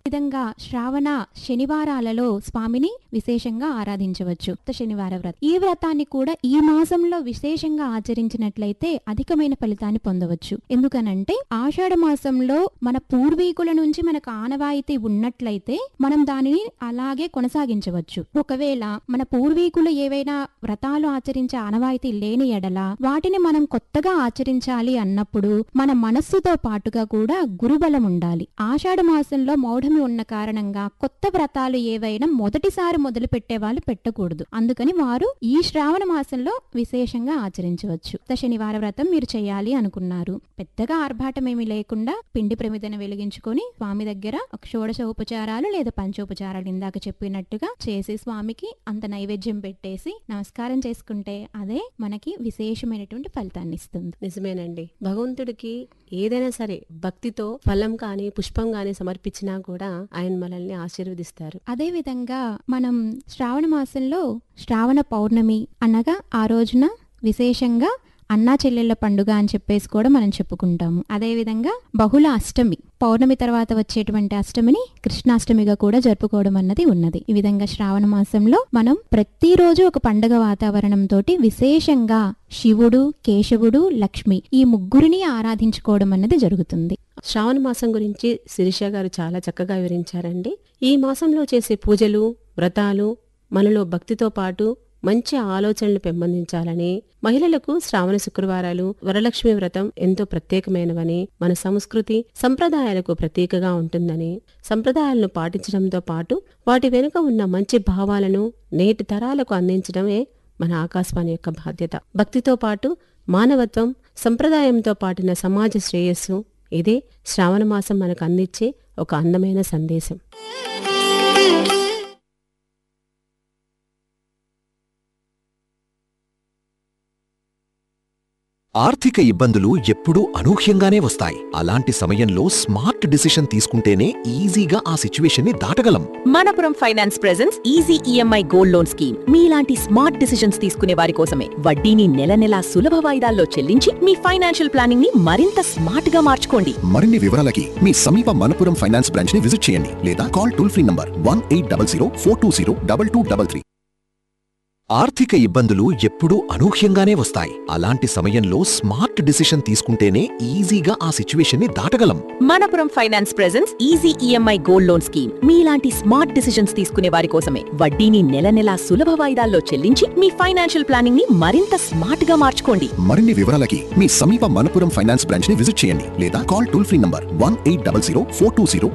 విధంగా శ్రావణ శనివారాలలో స్వామిని విశేషంగా ఆరాధించవచ్చు కొత్త శనివార వ్రతం ఈ వ్రతాన్ని కూడా ఈ మాసంలో విశేషంగా ఆచరించినట్లయితే అధికమైన ఫలితాన్ని పొందవచ్చు ఎందుకనంటే ఆషాఢ మాసంలో మన పూర్వీకుల నుంచి మనకు ఆనవాయితీ ఉన్నట్లయితే మనం దానిని అలాగే కొనసాగించవచ్చు ఒకవేళ మన పూర్వీకులు ఏవైనా వ్రతాలు ఆచరించే ఆనవాయితీ లేని ఎడల వాటిని మనం కొత్తగా ఆచరించాలి అన్నప్పుడు మన మనస్సుతో పాటుగా కూడా గురుబలం ఉండాలి ఆషాఢ మాసంలో మౌఢమి ఉన్న కారణంగా కొత్త వ్రతాలు ఏవైనా మొదటిసారి మొదలు పెట్టే వాళ్ళు పెట్టకూడదు అందుకని వారు ఈ శ్రావణ మాసంలో విశేషంగా ఆచరించవచ్చు కొత్త శనివార వ్రతం మీరు చేయాలి అనుకున్నారు పెద్దగా ఆర్భాటం ఏమీ లేకుండా పిండి ప్రమిదను వెలిగించుకొని స్వామి దగ్గర ఒక షోడశ ఉపచారాలు లేదా పంచోపచారాలు ఇందాక చెప్పినట్టుగా చేసి స్వామికి అంత నైవేద్యం పెట్టేసి నమస్కారం చేసుకుంటే అదే మనకి విశేషమైనటువంటి ఫలితాన్ని ఇస్తుంది నిజమేనండి భగవంతుడికి ఏదైనా సరే భక్తితో ఫలం కానీ పుష్పం కానీ సమర్పించినా కూడా ఆయన మనల్ని ఆశీర్వదిస్తారు అదే విధంగా మనం శ్రావణ మాసంలో శ్రావణ పౌర్ణమి అనగా ఆ రోజున విశేషంగా అన్నా చెల్లెళ్ళ పండుగ అని చెప్పేసి కూడా మనం చెప్పుకుంటాము అదే విధంగా బహుళ అష్టమి పౌర్ణమి తర్వాత వచ్చేటువంటి అష్టమిని కృష్ణాష్టమిగా కూడా జరుపుకోవడం అన్నది ఉన్నది ఈ విధంగా శ్రావణ మాసంలో మనం ప్రతిరోజు ఒక పండుగ వాతావరణంతో విశేషంగా శివుడు కేశవుడు లక్ష్మి ఈ ముగ్గురిని ఆరాధించుకోవడం అన్నది జరుగుతుంది శ్రావణ మాసం గురించి శిరీష గారు చాలా చక్కగా వివరించారండి ఈ మాసంలో చేసే పూజలు వ్రతాలు మనలో భక్తితో పాటు మంచి ఆలోచనలు పెంపొందించాలని మహిళలకు శ్రావణ శుక్రవారాలు వరలక్ష్మి వ్రతం ఎంతో ప్రత్యేకమైనవని మన సంస్కృతి సంప్రదాయాలకు ప్రతీకగా ఉంటుందని సంప్రదాయాలను పాటించడంతో పాటు వాటి వెనుక ఉన్న మంచి భావాలను నేటి తరాలకు అందించడమే మన ఆకాశవాణి యొక్క బాధ్యత భక్తితో పాటు మానవత్వం సంప్రదాయంతో పాటిన సమాజ శ్రేయస్సు ఇదే శ్రావణ మాసం మనకు అందించే ఒక అందమైన సందేశం ఆర్థిక ఇబ్బందులు ఎప్పుడూ అనూహ్యంగానే వస్తాయి అలాంటి సమయంలో స్మార్ట్ డిసిషన్ తీసుకుంటేనే ఈజీగా ఆ సిచ్యువేషన్ని దాటగలం Manappuram finance presents easy EMI gold loan scheme మీలాంటి స్మార్ట్ డిసిషన్స్ తీసుకునే వారి కోసమే వడ్డీని నెల నెలా సులభ వాయిదాల్లో చెల్లించి మీ ఫైనాన్షియల్ ప్లానింగ్ ని మరింత స్మార్ట్ గా మార్చుకోండి మరిన్ని వివరాలకి మీ సమీప మనపురం ఫైనాన్స్ బ్రాంచ్ ని విజిట్ చేయండి లేదా call toll free number one eight double zero four two zero double two double three ఆర్థిక ఇబ్బందులు ఎప్పుడూ అనూహ్యంగానే వస్తాయి అలాంటి సమయంలో స్మార్ట్ డిసిషన్ తీసుకుంటేనే ఈజీగా ఆ సిచ్యువేషన్ని దాటగలం Manappuram finance presents easy EMI gold loan scheme మీలాంటి స్మార్ట్ డిసిషన్స్ తీసుకునే వారి కోసమే వడ్డీని నెల నెలా సులభ వాయిదాల్లో చెల్లించి మీ ఫైనాన్షియల్ ప్లానింగ్ ని మరింత స్మార్ట్ గా మార్చుకోండి మరిన్ని వివరాలకి మీ సమీప మనపురం ఫైనాన్స్ బ్రాంచ్ ని విజిట్ చేయండి లేదా call toll free number one eight double zero four two zero